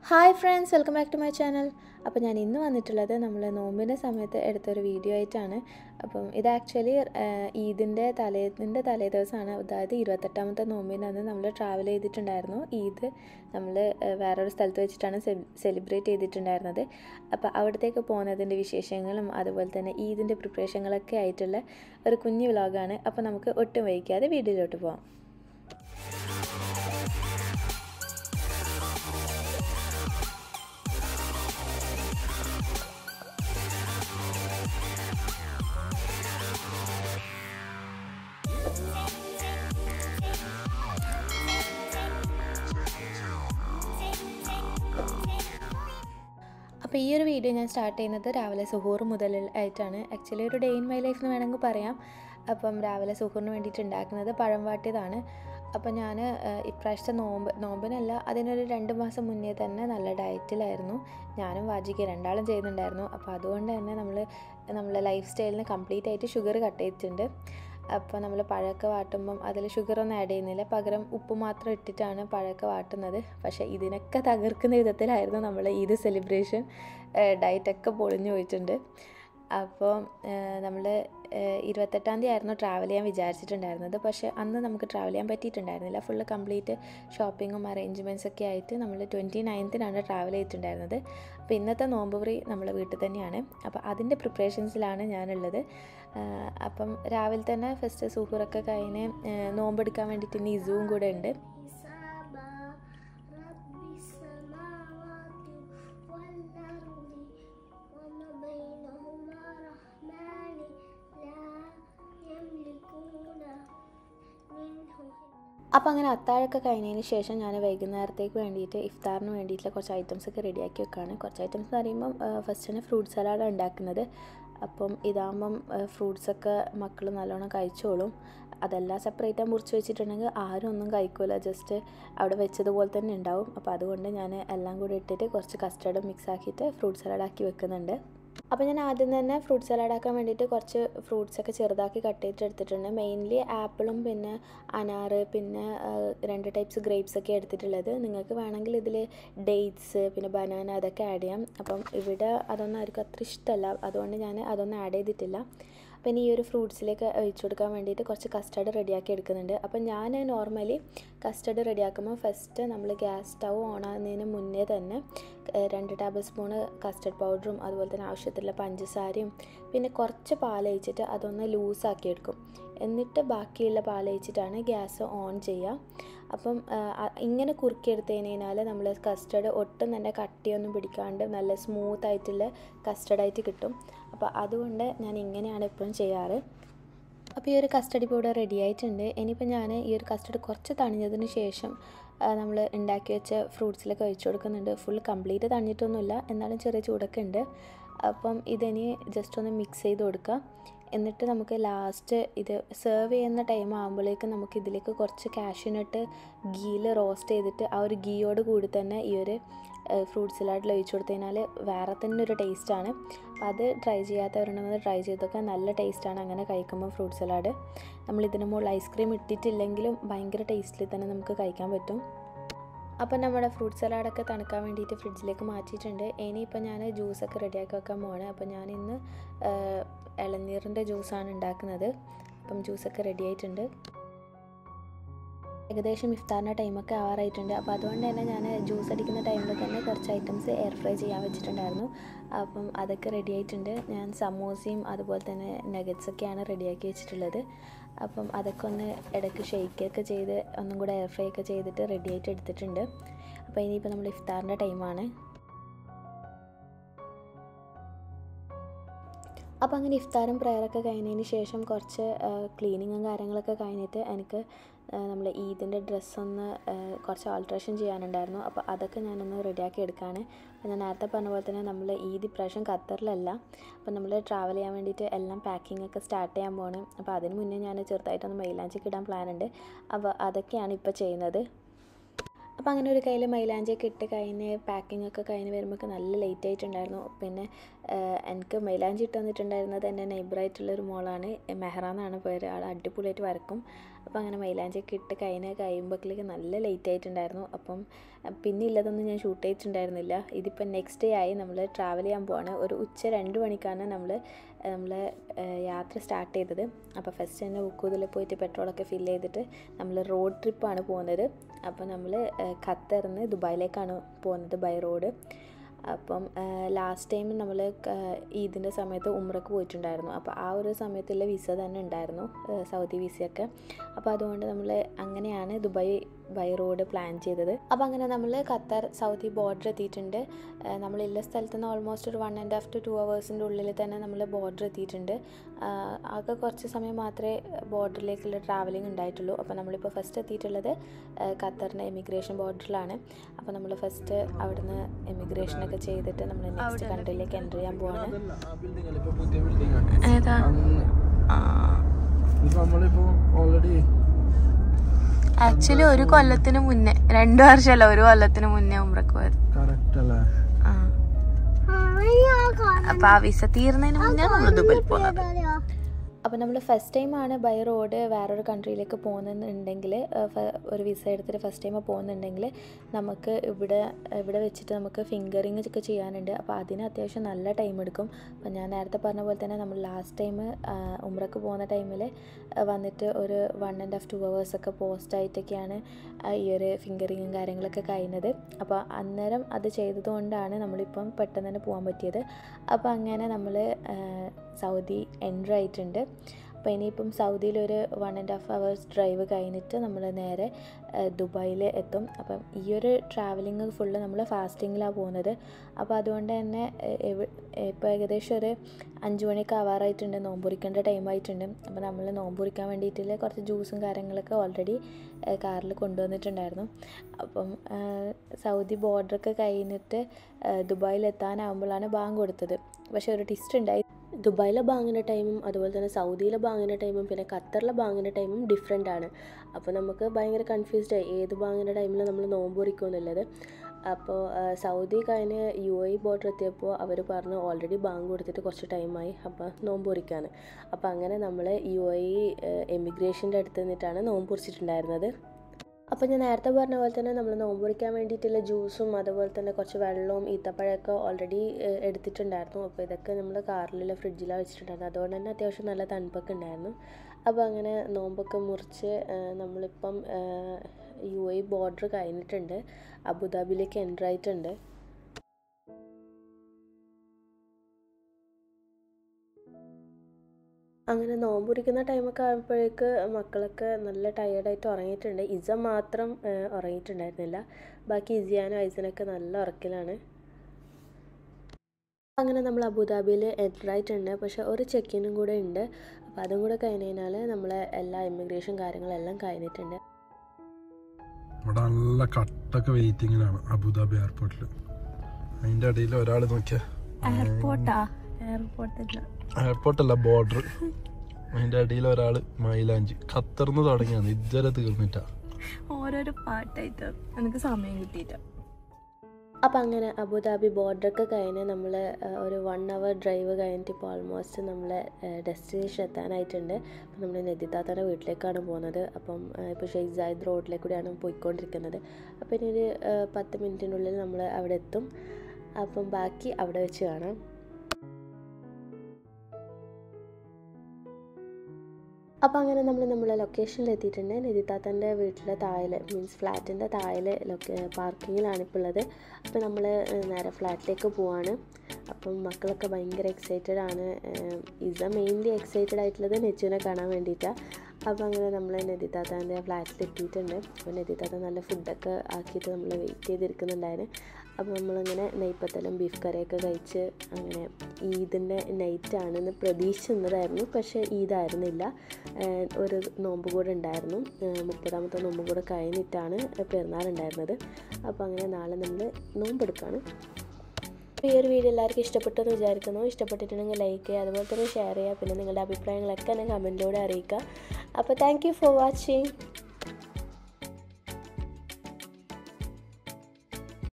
Hi friends welcome back to my channel അപ്പോൾ ഞാൻ ഇന്ന് വന്നിട്ടുള്ളത് നമ്മൾ നോമ്പിൻ്റെ സമയത്ത് എടുത്തൊരു വീഡിയോ ആയിട്ടാണ് അപ്പം ഇത് ആക്ച്വലി ഈദിൻ്റെ തലേതിൻ്റെ തലേ ദിവസമാണ് അതായത് ഇരുപത്തെട്ടാമത്തെ നോമ്പിൻ്റെ അന്ന് നമ്മൾ ട്രാവൽ ചെയ്തിട്ടുണ്ടായിരുന്നു ഈദ് നമ്മൾ വേറൊരു സ്ഥലത്ത് വെച്ചിട്ടാണ് സെലിബ്രേറ്റ് ചെയ്തിട്ടുണ്ടായിരുന്നത് അപ്പോൾ അവിടത്തേക്ക് പോകുന്നതിൻ്റെ വിശേഷങ്ങളും അതുപോലെ തന്നെ ഈദിൻ്റെ പ്രിപ്പറേഷനുകളൊക്കെ ആയിട്ടുള്ള ഒരു കുഞ്ഞു വ്ലോഗാണ് അപ്പോൾ നമുക്ക് ഒട്ടും വൈകാതെ വീഡിയോയിലോട്ട് പോകാം അപ്പോൾ ഈ ഒരു വീഡിയോ ഞാൻ സ്റ്റാർട്ട് ചെയ്യുന്നത് രാവിലെ സുഹൂർ മുതൽ ആയിട്ടാണ് ആക്ച്വലി ഒരു ഡേ ഇൻ മൈ ലൈഫ് എന്ന് വേണമെങ്കിൽ പറയാം അപ്പം രാവിലെ സുഹൂറിന് വേണ്ടിയിട്ട് ഉണ്ടാക്കുന്നത് പഴം വാട്ടിയതാണ് അപ്പോൾ ഞാൻ ഇപ്രാവശ്യത്തെ നോമ്പ് നോമ്പിനല്ല അതിനൊരു രണ്ട് മാസം മുന്നേ തന്നെ നല്ല ഡയറ്റിലായിരുന്നു ഞാനും വാജിക്ക് രണ്ടാളും ചെയ്യുന്നുണ്ടായിരുന്നു അപ്പോൾ അതുകൊണ്ട് തന്നെ നമ്മൾ നമ്മളെ ലൈഫ് സ്റ്റൈലിന് കംപ്ലീറ്റ് ആയിട്ട് ഷുഗർ കട്ട് ചെയ്തിട്ടുണ്ട് അപ്പോൾ നമ്മൾ പഴമൊക്കെ വാട്ടുമ്പം അതിൽ ഷുഗറൊന്നും ആഡ് ചെയ്യുന്നില്ല പകരം ഉപ്പ് മാത്രം ഇട്ടിട്ടാണ് പഴമൊക്കെ വാട്ടുന്നത് പക്ഷേ ഇതിനൊക്കെ തകർക്കുന്ന വിധത്തിലായിരുന്നു നമ്മൾ ഈദ് സെലിബ്രേഷൻ ഡയറ്റൊക്കെ പൊളിഞ്ഞു പോയിട്ടുണ്ട് അപ്പോൾ നമ്മൾ ഇരുപത്തെട്ടാം തീയതി ആയിരുന്നു ട്രാവൽ ചെയ്യാൻ വിചാരിച്ചിട്ടുണ്ടായിരുന്നത് പക്ഷേ അന്ന് നമുക്ക് ട്രാവൽ ചെയ്യാൻ പറ്റിയിട്ടുണ്ടായിരുന്നില്ല ഫുള്ള് കംപ്ലീറ്റ് ഷോപ്പിങ്ങും അറേഞ്ച്മെൻറ്റ്സ് ഒക്കെ ആയിട്ട് നമ്മൾ ട്വൻറ്റി നയൻത്തിനാണ് ട്രാവൽ ചെയ്തിട്ടുണ്ടായിരുന്നത് അപ്പോൾ ഇന്നത്തെ നോമ്പ് ഫ്രീ നമ്മൾ വീട്ടിൽ തന്നെയാണ് അപ്പോൾ അതിൻ്റെ പ്രിപ്പറേഷൻസിലാണ് ഞാനുള്ളത് അപ്പം രാവിലെ തന്നെ ഫസ്റ്റ് സൂപ്പറൊക്കെ കഴിഞ്ഞ് നോമ്പെടുക്കാൻ വേണ്ടിയിട്ട് ഇനി ഇസുവും കൂടെ ഉണ്ട് അപ്പോൾ അങ്ങനെ അത്താഴമൊക്കെ കഴിഞ്ഞതിന് ശേഷം ഞാൻ വൈകുന്നേരത്തേക്ക് വേണ്ടിയിട്ട് ഇഫ്താറിന് വേണ്ടിയിട്ടുള്ള കുറച്ച് ഐറ്റംസ് ഒക്കെ റെഡിയാക്കി വെക്കുകയാണ് കുറച്ച് ഐറ്റംസ് എന്ന് പറയുമ്പം ഫസ്റ്റ് തന്നെ ഫ്രൂട്ട് സലാഡാണ് ഉണ്ടാക്കുന്നത് അപ്പം ഇതാകുമ്പം ഫ്രൂട്ട്സൊക്കെ മക്കൾ നല്ലോണം കഴിച്ചോളും അതെല്ലാം സെപ്പറേറ്റ് മുറിച്ച് വെച്ചിട്ടുണ്ടെങ്കിൽ ആരും ഒന്നും കഴിക്കില്ല ജസ്റ്റ് അവിടെ വെച്ചതുപോലെ തന്നെ ഉണ്ടാവും അപ്പോൾ അതുകൊണ്ട് ഞാൻ എല്ലാം കൂടി ഇട്ടിട്ട് കുറച്ച് കസ്റ്റർഡ് മിക്സ് ആക്കിയിട്ട് ഫ്രൂട്ട് സലാഡാക്കി വെക്കുന്നുണ്ട് അപ്പോൾ ഞാൻ ആദ്യം തന്നെ ഫ്രൂട്ട് സലാഡ് ആക്കാൻ വേണ്ടിയിട്ട് കുറച്ച് ഫ്രൂട്ട്സൊക്കെ ചെറുതാക്കി കട്ട് ചെയ്തിട്ട് എടുത്തിട്ടുണ്ട് മെയിൻലി ആപ്പിളും പിന്നെ അനാറ് പിന്നെ രണ്ട് ടൈപ്സ് ഗ്രേപ്സ് ഒക്കെ എടുത്തിട്ടുള്ളത് നിങ്ങൾക്ക് വേണമെങ്കിൽ ഇതിൽ ഡേറ്റ്സ് പിന്നെ ബനാന അതൊക്കെ ആഡ് ചെയ്യാം അപ്പം ഇവിടെ അതൊന്നും ആർക്കും അത്ര ഇഷ്ടമല്ല അതുകൊണ്ട് ഞാൻ അതൊന്നും ആഡ് ചെയ്തിട്ടില്ല അപ്പം ഇനി ഈ ഒരു ഫ്രൂട്ട്സിലേക്ക് ഒഴിച്ചു കൊടുക്കാൻ വേണ്ടിയിട്ട് കുറച്ച് കസ്റ്റർഡ് റെഡിയാക്കി എടുക്കുന്നുണ്ട് അപ്പം ഞാൻ നോർമലി കസ്റ്റർഡ് റെഡിയാക്കുമ്പോൾ ഫസ്റ്റ് നമ്മൾ ഗ്യാസ് സ്റ്റൗ ഓൺ ആകുന്നതിന് മുന്നേ തന്നെ രണ്ട് ടേബിൾ സ്പൂണ് കസ്റ്റർഡ് പൗഡറും അതുപോലെ തന്നെ ആവശ്യത്തിലുള്ള പഞ്ചസാരയും പിന്നെ കുറച്ച് പാലൊഴിച്ചിട്ട് അതൊന്ന് ലൂസാക്കി എടുക്കും എന്നിട്ട് ബാക്കിയുള്ള പാലൊഴിച്ചിട്ടാണ് ഗ്യാസ് ഓൺ ചെയ്യുക അപ്പം ഇങ്ങനെ കുറുക്കിയെടുത്ത് കഴിഞ്ഞാൽ നമ്മൾ കസ്റ്റർഡ് ഒട്ടും തന്നെ കട്ടിയൊന്നും പിടിക്കാണ്ട് നല്ല സ്മൂത്ത് ആയിട്ടുള്ള കസ്റ്റർഡായിട്ട് കിട്ടും അപ്പോൾ അതുകൊണ്ട് ഞാൻ ഇങ്ങനെയാണ് എപ്പോഴും ചെയ്യാറ് അപ്പോൾ ഈ ഒരു കസ്റ്റഡി പൗഡർ റെഡി ആയിട്ടുണ്ട് ഇനിയിപ്പോൾ ഞാൻ ഈ ഒരു കസ്റ്റർഡ് കുറച്ച് തണിഞ്ഞതിന് ശേഷം നമ്മൾ ഉണ്ടാക്കി വെച്ച ഫ്രൂട്ട്സിലൊക്കെ ഒഴിച്ചു കൊടുക്കുന്നുണ്ട് ഫുൾ കംപ്ലീറ്റ് തണിഞ്ഞിട്ടൊന്നുമില്ല എന്നാലും ചെറിയ ചൂടൊക്കെ ഉണ്ട് അപ്പം ഇതിനി ജസ്റ്റ് ഒന്ന് മിക്സ് ചെയ്ത് കൊടുക്കുക എന്നിട്ട് നമുക്ക് ലാസ്റ്റ് ഇത് സെർവ് ചെയ്യുന്ന ടൈം ആകുമ്പോഴേക്കും നമുക്ക് ഇതിലേക്ക് കുറച്ച് കാഷ്യൂനട്ട് ഗീയിൽ റോസ്റ്റ് ചെയ്തിട്ട് ആ ഒരു ഗീയോട് കൂടി തന്നെ ഈ ഒരു ഫ്രൂട്ട് സലാഡിൽ ഒഴിച്ചു കൊടുത്തു കഴിഞ്ഞാൽ വേറെ തന്നെ ഒരു ടേസ്റ്റാണ് അപ്പോൾ അത് ട്രൈ ചെയ്യാത്തവരുണ്ടെങ്കിൽ ട്രൈ ചെയ്തൊക്കെ നല്ല ടേസ്റ്റാണ് അങ്ങനെ കഴിക്കുമ്പോൾ ഫ്രൂട്ട് സലാഡ് നമ്മൾ ഇതിന് മുകളിൽ ഐസ്ക്രീം ഇട്ടിട്ടില്ലെങ്കിലും ഭയങ്കര ടേസ്റ്റിൽ തന്നെ നമുക്ക് കഴിക്കാൻ പറ്റും അപ്പം നമ്മുടെ ഫ്രൂട്ട് സലാഡൊക്കെ തണുക്കാൻ വേണ്ടിയിട്ട് ഫ്രിഡ്ജിലേക്ക് മാറ്റിയിട്ടുണ്ട് ഇനിയിപ്പോൾ ഞാൻ ജ്യൂസൊക്കെ റെഡിയാക്കി വെക്കാൻ പോവാണ് അപ്പോൾ ഞാൻ ഇന്ന് ഇളനീറിൻ്റെ ജ്യൂസാണ് ഉണ്ടാക്കുന്നത് അപ്പം ജ്യൂസൊക്കെ റെഡി ആയിട്ടുണ്ട് ഏകദേശം ഇഫ്താറിൻ്റെ ടൈമൊക്കെ ആവാറായിട്ടുണ്ട് അപ്പോൾ അതുകൊണ്ട് തന്നെ ഞാൻ ജ്യൂസ് അടിക്കുന്ന ടൈമിൽ തന്നെ കുറച്ച് ഐറ്റംസ് എയർ ഫ്രൈ ചെയ്യാൻ വെച്ചിട്ടുണ്ടായിരുന്നു അപ്പം അതൊക്കെ റെഡി ആയിട്ടുണ്ട് ഞാൻ സമോസയും അതുപോലെ തന്നെ നഗറ്റ്സൊക്കെയാണ് റെഡിയാക്കി വെച്ചിട്ടുള്ളത് അപ്പം അതൊക്കെ ഒന്ന് ഇടയ്ക്ക് ഷെയ്ക്കൊക്കെ ചെയ്ത് ഒന്നും കൂടെ എയർ ഫ്രൈ ഒക്കെ ചെയ്തിട്ട് റെഡി ആയിട്ട് എടുത്തിട്ടുണ്ട് അപ്പോൾ ഇനിയിപ്പോൾ നമ്മൾ ഇഫ്താറിൻ്റെ ടൈമാണ് അപ്പോൾ അങ്ങനെ ഇഫ്താറും പ്രയറൊക്കെ കഴിഞ്ഞതിന് ശേഷം കുറച്ച് ക്ലീനിങ്ങും കാര്യങ്ങളൊക്കെ കഴിഞ്ഞിട്ട് എനിക്ക് നമ്മൾ ഈദിൻ്റെ ഡ്രസ്സൊന്ന് കുറച്ച് ആൾട്രേഷൻ ചെയ്യാനുണ്ടായിരുന്നു അപ്പോൾ അതൊക്കെ ഞാനൊന്ന് റെഡിയാക്കി എടുക്കുകയാണ് അപ്പോൾ ഞാൻ നേരത്തെ പറഞ്ഞ പോലെ തന്നെ നമ്മൾ ഈദ് ഇപ്രാവശ്യം ഖത്തറിലല്ല അപ്പോൾ നമ്മൾ ട്രാവൽ ചെയ്യാൻ വേണ്ടിയിട്ട് എല്ലാം പാക്കിംഗ് ഒക്കെ സ്റ്റാർട്ട് ചെയ്യാൻ പോകണം അപ്പോൾ അതിന് മുന്നേ ഞാൻ ചെറുതായിട്ടൊന്ന് മൈലാഞ്ചിക്ക് ഇടാൻ പ്ലാൻ ഉണ്ട് അപ്പോൾ അതൊക്കെയാണ് ഇപ്പോൾ ചെയ്യുന്നത് അപ്പോൾ അങ്ങനെ ഒരു കയ്യിൽ മൈലാഞ്ചിയൊക്കെ ഇട്ട് കഴിഞ്ഞ് പാക്കിംഗ് ഒക്കെ കഴിഞ്ഞ് വരുമ്പോൾ നല്ല ലേറ്റ് ആയിട്ടുണ്ടായിരുന്നു പിന്നെ എനിക്ക് മൈലാഞ്ചി ഇട്ട് തന്നിട്ടുണ്ടായിരുന്നത് എൻ്റെ നെയ്ബറായിട്ടുള്ളൊരു മോളാണ് മെഹ്റ എന്നാണ് പേര് ആൾ അടിപൊളിയായിട്ട് വരക്കും അപ്പോൾ അങ്ങനെ മൈലാഞ്ചിയൊക്കെ ഇട്ട് കഴിഞ്ഞ് കഴിയുമ്പോഴേക്ക് നല്ല ലേറ്റ് ആയിട്ടുണ്ടായിരുന്നു അപ്പം പിന്നെ ഇല്ലതൊന്നും ഞാൻ ഷൂട്ട് ചെയ്തിട്ടുണ്ടായിരുന്നില്ല ഇതിപ്പോൾ നെക്സ്റ്റ് ഡേ ആയി നമ്മൾ ട്രാവൽ ചെയ്യാൻ പോവാണ് ഒരു ഉച്ച രണ്ട് മണിക്കാണ് നമ്മൾ നമ്മൾ യാത്ര സ്റ്റാർട്ട് ചെയ്തത് അപ്പോൾ ഫസ്റ്റ് തന്നെ ഉക്കൂതിൽ പോയിട്ട് പെട്രോളൊക്കെ ഫില്ല് ചെയ്തിട്ട് നമ്മൾ റോഡ് ട്രിപ്പാണ് പോകുന്നത് അപ്പോൾ നമ്മൾ ഖത്തറിന്ന് ദുബായിലേക്കാണ് പോകുന്നത് ബൈ റോഡ് അപ്പം ലാസ്റ്റ് ടൈം നമ്മൾ ഈദിൻ്റെ സമയത്ത് ഉമ്രക്ക് പോയിട്ടുണ്ടായിരുന്നു അപ്പോൾ ആ ഒരു സമയത്തുള്ള വിസ തന്നെ ഉണ്ടായിരുന്നു സൗദി വിസയൊക്കെ അപ്പോൾ അതുകൊണ്ട് നമ്മൾ അങ്ങനെയാണ് ദുബായ് ബൈ റോഡ് പ്ലാൻ ചെയ്തത് അപ്പോൾ അങ്ങനെ നമ്മൾ ഖത്തർ സൗദി ബോർഡർ എത്തിയിട്ടുണ്ട് നമ്മളുള്ള സ്ഥലത്ത് നിന്ന് ഓൾമോസ്റ്റ് ഒരു one and half to two അവേഴ്സിൻ്റെ ഉള്ളിൽ തന്നെ നമ്മൾ ബോർഡർ എത്തിയിട്ടുണ്ട് ആകെ കുറച്ച് സമയം മാത്രമേ ബോർഡറിലേക്കുള്ള ട്രാവലിംഗ് ഉണ്ടായിട്ടുള്ളൂ അപ്പോൾ നമ്മളിപ്പോൾ ഫസ്റ്റ് എത്തിയിട്ടുള്ളത് ഖത്തറിൻ്റെ എമിഗ്രേഷൻ ബോർഡറിലാണ് അപ്പോൾ നമ്മൾ ഫസ്റ്റ് അവിടുന്ന് എമിഗ്രേഷനൊക്കെ ചെയ്തിട്ട് നമ്മൾ നെക്സ്റ്റ് കൺട്രിയിലേക്ക് എൻ്റർ ചെയ്യാൻ പോവാണ് ഏതാ നമ്മളിപ്പോ ഓൾറെഡി ആക്ച്വലി ഒരു കൊല്ലത്തിന് മുന്നേ രണ്ടു വർഷമല്ല ഒരു കൊല്ലത്തിന് മുന്നേ ഉമ്രക്ക് പോയത് കറക്റ്റ് അല്ലേ ആ. അപ്പൊ ആ വിസ തീർന്നതിന് മുന്നേ നമ്മൾ ദുബായിൽ പോകുന്നത് അപ്പോൾ നമ്മൾ ഫസ്റ്റ് ടൈമാണ് ബൈ റോഡ് വേറൊരു കൺട്രിയിലേക്ക് പോകുന്നുണ്ടെങ്കിൽ ഒരു വിസ എടുത്തിട്ട് ഫസ്റ്റ് ടൈം പോകുന്നുണ്ടെങ്കിൽ നമുക്ക് ഇവിടെ ഇവിടെ വെച്ചിട്ട് നമുക്ക് ഫിംഗറിങ് ഒക്കെ ചെയ്യാനുണ്ട് അപ്പോൾ അതിന് അത്യാവശ്യം നല്ല ടൈം എടുക്കും അപ്പോൾ ഞാൻ നേരത്തെ പറഞ്ഞ പോലെ തന്നെ നമ്മൾ ലാസ്റ്റ് ടൈം ഉമ്രക്ക് പോകുന്ന ടൈമിൽ വന്നിട്ട് ഒരു വൺ ആൻഡ് ഹാഫ് ടു അവേഴ്സൊക്കെ പോസ്റ്റായിട്ടൊക്കെയാണ് ഈ ഒരു ഫിംഗറിങ്ങും കാര്യങ്ങളൊക്കെ കഴിഞ്ഞത് അപ്പോൾ അന്നേരം അത് ചെയ്തതുകൊണ്ടാണ് നമ്മളിപ്പം പെട്ടെന്ന് തന്നെ പോകാൻ പറ്റിയത് അപ്പോൾ അങ്ങനെ നമ്മൾ സൗദി എൻട്രി ആയിട്ടുണ്ട് അപ്പോൾ ഇനിയിപ്പം സൗദിയിലൊരു one and half hours drive കഴിഞ്ഞിട്ട് നമ്മൾ നേരെ ദുബായിൽ എത്തും അപ്പം ഈ ഒരു ട്രാവലിംഗ് ഫുള്ള് നമ്മൾ ഫാസ്റ്റിങ്ങിലാണ് പോകുന്നത് അപ്പോൾ അതുകൊണ്ട് തന്നെ ഇപ്പോൾ ഏകദേശം ഒരു അഞ്ച് മണിയൊക്കെ ആവാറായിട്ടുണ്ട് നോമ്പുറിക്കേണ്ട ടൈം ആയിട്ടുണ്ട് അപ്പോൾ നമ്മൾ നോമ്പുറിക്കാൻ വേണ്ടിയിട്ടുള്ള കുറച്ച് ജ്യൂസും കാര്യങ്ങളൊക്കെ ഓൾറെഡി കാറിൽ കൊണ്ടുവന്നിട്ടുണ്ടായിരുന്നു അപ്പം സൗദി ബോർഡറൊക്കെ കഴിഞ്ഞിട്ട് ദുബായിൽ എത്താനാകുമ്പോഴാണ് ബാങ്ക് കൊടുത്തത് പക്ഷേ ഒരു ടിസ്റ്റ് ഉണ്ടായി ദുബായിലെ ബാങ്കിൻ്റെ ടൈമും അതുപോലെ തന്നെ സൗദിയിലെ ബാങ്കിൻ്റെ ടൈമും പിന്നെ ഖത്തറിലെ ബാങ്കിൻ്റെ ടൈമും ഡിഫറെൻ്റ് ആണ് അപ്പോൾ നമുക്ക് ഭയങ്കര കൺഫ്യൂസ്ഡ് ആയി ഏത് ബാങ്കിൻ്റെ ടൈമിൽ നമ്മൾ നോമ്പ് എന്നുള്ളത് അപ്പോൾ സൗദി കഴിഞ്ഞ് യു എ ബോർഡർ എത്തിയപ്പോൾ അവർ പറഞ്ഞു ഓൾറെഡി ബാങ്ക് കൊടുത്തിട്ട് കുറച്ച് ടൈമായി അപ്പോൾ നോമ്പ് പൊറിക്കാണ് അപ്പോൾ അങ്ങനെ നമ്മൾ യു എ എമിഗ്രേഷൻ്റെ അടുത്ത് നിന്നിട്ടാണ് നോമ്പ് പൊറിച്ചിട്ടുണ്ടായിരുന്നത് അപ്പോൾ ഞാൻ നേരത്തെ പറഞ്ഞ പോലെ തന്നെ നമ്മൾ നോമ്പ് പൊറിക്കാൻ വേണ്ടിയിട്ടുള്ള ജ്യൂസും അതുപോലെ തന്നെ കുറച്ച് വെള്ളവും ഈത്തപ്പഴമൊക്കെ ഓൾറെഡി എടുത്തിട്ടുണ്ടായിരുന്നു അപ്പോൾ ഇതൊക്കെ നമ്മൾ കാറിലുള്ള ഫ്രിഡ്ജിലാണ് വെച്ചിട്ടുണ്ടായിരുന്നു അതുകൊണ്ട് തന്നെ അത്യാവശ്യം നല്ല തണുപ്പൊക്കെ ഉണ്ടായിരുന്നു അപ്പോൾ അങ്ങനെ നോമ്പൊക്കെ മുറിച്ച് നമ്മളിപ്പം യു എ ബോർഡർ കഴിഞ്ഞിട്ടുണ്ട് അബുദാബിയിലേക്ക് എൻ്റർ ആയിട്ടുണ്ട് അങ്ങനെ നോമ്പുരിക്കുന്ന ടൈമൊക്കെ ആകുമ്പോഴേക്ക് മക്കളൊക്കെ നല്ല ടയേർഡായിട്ട് ഉറങ്ങിയിട്ടുണ്ട് ഇസ മാത്രം ഉറങ്ങിയിട്ടുണ്ടായിരുന്നില്ല ബാക്കി ഇസിയാനും ഐസനൊക്കെ നല്ല ഉറക്കിലാണ് അങ്ങനെ നമ്മൾ അബുദാബിയിൽ എൻ്റർ ആയിട്ടുണ്ട് പക്ഷേ ഒരു ചെക്കിനും കൂടെ ഉണ്ട് അപ്പോൾ അതും കൂടെ കഴിഞ്ഞ് കഴിഞ്ഞാൽ നമ്മളെ എല്ലാ ഇമിഗ്രേഷൻ കാര്യങ്ങളെല്ലാം കഴിഞ്ഞിട്ടുണ്ട് ഇവിടെ നല്ല കട്ടൊക്കെ വെയിറ്റിങ്ങിലാണ് അബുദാബി എയർപോർട്ടിൽ അതിൻ്റെ ഇടയിൽ ഒരാൾ നോക്കിയ എയർപോർട്ടാ എയർപോർട്ടില്ല എയർപോർട്ടല്ല ബോർഡർ അതിൻ്റെ ഇടയിൽ ഒരാൾ മൈലാഞ്ചി ഖത്തർന്ന് തുടങ്ങിയാണ് ഇതുവരെ തീർന്നിട്ടാ ഓരോരോ പാട്ടായിട്ട് എനിക്ക് സമയം കിട്ടിയിട്ട അപ്പോൾ അങ്ങനെ അബുദാബി ബോർഡറൊക്കെ കഴിഞ്ഞ് നമ്മൾ ഒരു വൺ അവർ ഡ്രൈവ് കഴിഞ്ഞിട്ട് ഇപ്പോൾ ഓൾമോസ്റ്റ് നമ്മൾ ഡെസ്റ്റിനേഷൻ എത്താനായിട്ടുണ്ട് അപ്പോൾ നമ്മൾ നദിതാത്തയുടെ വീട്ടിലേക്കാണ് പോകുന്നത് അപ്പം ഇപ്പോൾ ഷെയ്ഖ് സായിദ് റോഡിലേക്ക് കൂടിയാണ് പോയിക്കൊണ്ടിരിക്കുന്നത് അപ്പോൾ ഇനി ഒരു പത്ത് മിനിറ്റിനുള്ളിൽ നമ്മൾ അവിടെ എത്തും അപ്പം ബാക്കി അവിടെ വെച്ച് കാണാം അപ്പോൾ അങ്ങനെ നമ്മൾ നമ്മളെ ലൊക്കേഷനിൽ എത്തിയിട്ടുണ്ട് നിതിത്താത്തൻ്റെ വീട്ടിലെ താഴെ മീൻസ് ഫ്ലാറ്റിൻ്റെ താഴെ ലൊക്കേ പാർക്കിങ്ങിലാണ് ഇപ്പോൾ ഉള്ളത് അപ്പോൾ നമ്മൾ നേരെ ഫ്ലാറ്റിലേക്ക് പോവാണ് അപ്പം മക്കളൊക്കെ ഭയങ്കര എക്സൈറ്റഡ് ആണ് ഇസ മെയിൻലി എക്സൈറ്റഡ് ആയിട്ടുള്ളത് നെച്ചുവിനെ കാണാൻ വേണ്ടിയിട്ടാണ് അപ്പോൾ അങ്ങനെ നമ്മൾ നദിതാത്താൻ്റെ ഫ്ലാറ്റിൽ എത്തിയിട്ടുണ്ട് അപ്പോൾ നദിതാത്ത നല്ല ഫുഡൊക്കെ ആക്കിയിട്ട് നമ്മൾ വെയിറ്റ് ചെയ്തിരിക്കുന്നുണ്ടായിരുന്നു അപ്പോൾ നമ്മളങ്ങനെ നെയ്പ്പത്തലും ബീഫ് കറിയൊക്കെ കഴിച്ച് അങ്ങനെ ഈദിൻ്റെ നൈറ്റാണെന്ന് പ്രതീക്ഷിക്കുന്നതായിരുന്നു പക്ഷേ ഈദായിരുന്നില്ല ഒരു നോമ്പ് കൂടെ ഉണ്ടായിരുന്നു മുപ്പതാമത്തെ നോമ്പ് കൂടെ കഴിഞ്ഞിട്ടാണ് പെരുന്നാളുണ്ടായിരുന്നത് അപ്പോൾ അങ്ങനെ നാളെ നമ്മൾ നോമ്പെടുക്കുകയാണ് അപ്പോൾ ഈ ഒരു വീഡിയോ എല്ലാവർക്കും ഇഷ്ടപ്പെട്ടെന്ന് വിചാരിക്കുന്നു ഇഷ്ടപ്പെട്ടിട്ടുണ്ടെങ്കിൽ ലൈക്ക് ചെയ്യുക അതുപോലെ തന്നെ ഷെയർ ചെയ്യുക പിന്നെ നിങ്ങളുടെ അഭിപ്രായങ്ങളൊക്കെ എന്നെ കമൻറ്റിലൂടെ അറിയിക്കുക അപ്പോൾ താങ്ക് യു ഫോർ വാച്ചിങ്